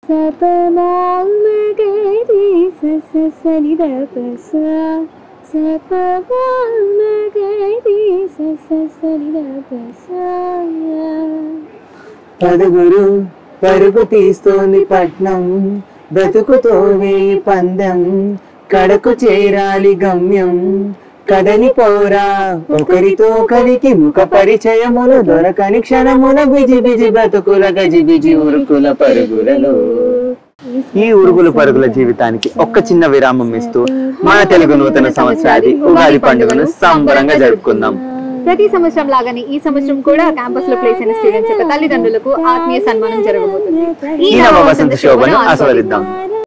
సపమామగరి సస సనిద పస సపమామగరి సస సనిద పస పదుగురు పరుగు తీస్తోంది పట్నం బ్రతుకుతో వేయి పందెం కడకు చేరాలి గమ్యం కదని పోరా ఒకరితో కలికి ముఖ పరిచయములు దొరకని క్షణముల బిజి బిజి బ్రతుకుల గజి బిజి ఉరుకుల పరుగులలో ఈ ఉరుగుల పరుగుల జీవితానికి ఒక్క చిన్న విరామం ఇస్తూ మన తెలుగు నూతన సంవత్సరాది ఉగాది పండుగను సంబరంగా జరుపుకుందాం ప్రతి సంవత్సరం లాగానే ఈ సంవత్సరం కూడా క్యాంపస్ లో ప్లేస్ అయిన స్టూడెంట్స్ యొక్క తల్లిదండ్రులకు ఆత్మీయ సన్మానం జరగబోతుంది ఈ నవ వసంత శోభను ఆస్వాదిద్దాం